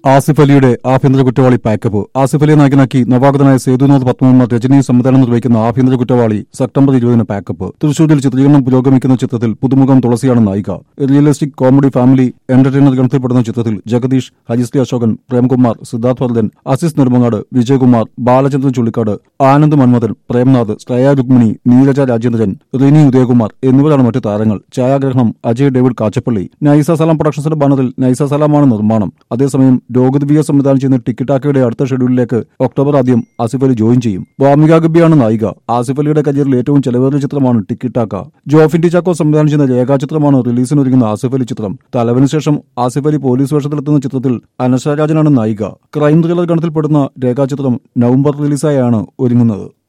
ആസിഫ് അലിയുടെ ആഭ്യന്തര കുറ്റവാളി പാക്കപ്പ് ആസിഫ് അലിയെ നായകനാക്കി നവാഗതനായ സേതുനാഥ് പത്മകുമാർ രജനി സംവിധാനം നിർവഹിക്കുന്ന ആഭ്യന്തര കുറ്റവാളി സെപ്റ്റംബർ ഇരുപതിന് പാക്കപ്പ് തൃശൂരിൽ ചിത്രീകരണം പുരോഗമിക്കുന്ന ചിത്രത്തിൽ പുതുമുഖം തുളസിയാണ് നായിക റിയലിസ്റ്റിക് കോമഡി ഫാമിലി എന്റർടൈനർ ഗണത്തിൽപ്പെടുന്ന ചിത്രത്തിൽ ജഗദീഷ് ഹരിശ്രീ അശോകൻ പ്രേംകുമാർ സിദ്ധാർത്ഥ് വർദ്ധൻ അസിസ് നെടുമങ്ങാട് വിജയകുമാർ ബാലചന്ദ്രൻ ചുള്ളിക്കാട് ആനന്ദ് മന്മഥൻ പ്രേംനാഥ് ശ്രേയ രുക്മിണി നീരജ രാജേന്ദ്രൻ റിനി ഉദയകുമാർ എന്നിവരാണ് മറ്റ് താരങ്ങൾ ഛായാഗ്രഹണം അജയ് ഡേവിഡ് കാച്ചപ്പള്ളി നൈസ സലാം പ്രൊഡക്ഷൻസിന്റെ ബാനറിൽ നൈസ സലാമാണ് നിർമ്മാണം അതേസമയം രോഗത് വി എസ് സംവിധാനം ചെയ്യുന്ന ടിക്കിടാക്കയുടെ അടുത്ത ഷെഡ്യൂളിലേക്ക് ഒക്ടോബർ ആദ്യം ആസിഫ് അലി ജോയിൻ ചെയ്യും വാമിക ഗബിയാണ് നായിക ആസിഫ് അലിയുടെ കരിയറിൽ ഏറ്റവും ചെലവേറിയ ചിത്രമാണ് ടിക്കിടാക്ക ജോഫിൻ ടി ചാക്കോ സംവിധാനം ചെയ്യുന്ന രേഖാചിത്രമാണ് റിലീസിനൊരുങ്ങുന്ന ആസിഫ് അലി ചിത്രം തലവന് ശേഷം ആസിഫ് അലി പോലീസ് വേഷത്തിലെത്തുന്ന ചിത്രത്തിൽ അനശ്വര രാജനാണ് നായിക ക്രൈം ത്രില്ലർ ഗണത്തിൽപ്പെടുന്ന രേഖാചിത്രം നവംബർ റിലീസായാണ് ഒരുങ്ങുന്നത്